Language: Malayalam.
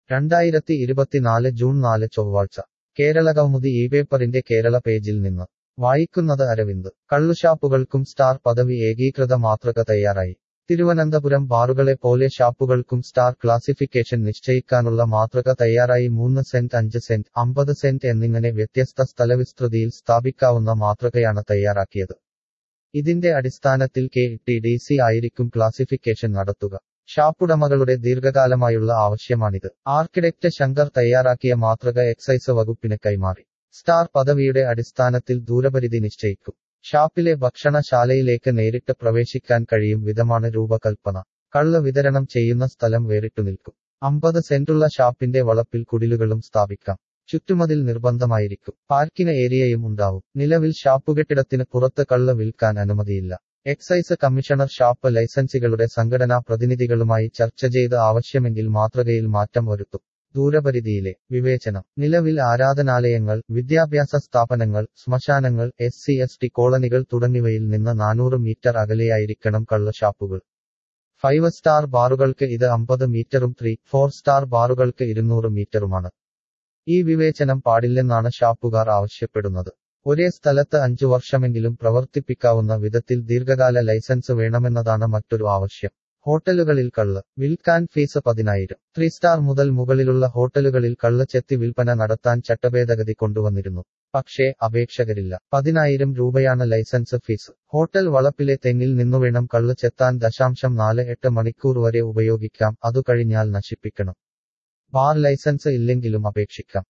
രണ്ടായിരത്തി ഇരുപത്തിനാല് ജൂൺ നാല് ചൊവ്വാഴ്ച കേരളകൗമുദി ഈ പേപ്പറിന്റെ കേരള പേജിൽ നിന്ന് വായിക്കുന്നത് അരവിന്ദ് കള്ളുഷാപ്പുകൾക്കും സ്റ്റാർ പദവി ഏകീകൃത മാതൃക തയ്യാറായി തിരുവനന്തപുരം ബാറുകളെ പോലെ ഷാപ്പുകൾക്കും സ്റ്റാർ ക്ലാസിഫിക്കേഷൻ നിശ്ചയിക്കാനുള്ള മാതൃക തയ്യാറായി മൂന്ന് സെന്റ് അഞ്ച് സെന്റ് അമ്പത് സെന്റ് എന്നിങ്ങനെ വ്യത്യസ്ത സ്ഥലവിസ്തൃതിയിൽ സ്ഥാപിക്കാവുന്ന മാതൃകയാണ് തയ്യാറാക്കിയത് ഇതിന്റെ അടിസ്ഥാനത്തിൽ കെ ടി ഡി സി ആയിരിക്കും ക്ലാസിഫിക്കേഷൻ നടത്തുക ഷാപ്പുടമകളുടെ ദീർഘകാലമായുള്ള ആവശ്യമാണിത് ആർക്കിടെക്ട് ശങ്കർ തയ്യാറാക്കിയ മാതൃക എക്സൈസ് വകുപ്പിന് കൈമാറി സ്റ്റാർ പദവിയുടെ അടിസ്ഥാനത്തിൽ ദൂരപരിധി നിശ്ചയിക്കും ഷാപ്പിലെ ഭക്ഷണശാലയിലേക്ക് നേരിട്ട് പ്രവേശിക്കാൻ കഴിയും വിധമാണ് രൂപകൽപ്പന കള്ള് വിതരണം ചെയ്യുന്ന സ്ഥലം വേറിട്ടു നിൽക്കും അമ്പത് സെന്റുള്ള ഷാപ്പിന്റെ വളപ്പിൽ കുടിലുകളും സ്ഥാപിക്കാം ചുറ്റുമതിൽ നിർബന്ധമായിരിക്കും പാർക്കിംഗ് ഏരിയയും ഉണ്ടാവും നിലവിൽ ഷാപ്പുകെട്ടിടത്തിന് പുറത്ത് കള്ള് വിൽക്കാൻ അനുമതിയില്ല എക്സൈസ് കമ്മീഷണർ ഷാപ്പ് ലൈസൻസികളുടെ സംഘടനാ പ്രതിനിധികളുമായി ചർച്ച ചെയ്ത് ആവശ്യമെങ്കിൽ മാതൃകയിൽ മാറ്റം വരുത്തും ദൂരപരിധിയിലെ വിവേചനം നിലവിൽ ആരാധനാലയങ്ങൾ വിദ്യാഭ്യാസ സ്ഥാപനങ്ങൾ ശ്മശാനങ്ങൾ എസ് സി എസ് ടി കോളനികൾ തുടങ്ങിയവയിൽ നിന്ന് നാനൂറ് മീറ്റർ അകലെയായിരിക്കണം കള്ളുഷാപ്പുകൾ ഫൈവ് സ്റ്റാർ ബാറുകൾക്ക് ഇത് അമ്പത് മീറ്ററും ത്രീ ഫോർ സ്റ്റാർ ബാറുകൾക്ക് ഇരുന്നൂറ് മീറ്ററുമാണ് ഈ വിവേചനം പാടില്ലെന്നാണ് ഷാപ്പുകാർ ആവശ്യപ്പെടുന്നത് ഒരേ സ്ഥലത്ത് അഞ്ചു വർഷമെങ്കിലും പ്രവർത്തിപ്പിക്കാവുന്ന വിധത്തിൽ ദീർഘകാല ലൈസൻസ് വേണമെന്നതാണ് മറ്റൊരു ആവശ്യം ഹോട്ടലുകളിൽ കള്ള് വിൽക്കാൻ ഫീസ് പതിനായിരം ത്രീ സ്റ്റാർ മുതൽ മുകളിലുള്ള ഹോട്ടലുകളിൽ കള്ള് ചെത്തി വിൽപ്പന നടത്താൻ ചട്ടഭേദഗതി കൊണ്ടുവന്നിരുന്നു പക്ഷേ അപേക്ഷകരില്ല പതിനായിരം രൂപയാണ് ലൈസൻസ് ഫീസ് ഹോട്ടൽ വളപ്പിലെ തെങ്ങിൽ നിന്നുവേണം കള്ള് ചെത്താൻ ദശാംശം നാല് എട്ട് മണിക്കൂർ വരെ ഉപയോഗിക്കാം അതു കഴിഞ്ഞാൽ നശിപ്പിക്കണം ബാർ ലൈസൻസ് ഇല്ലെങ്കിലും അപേക്ഷിക്കാം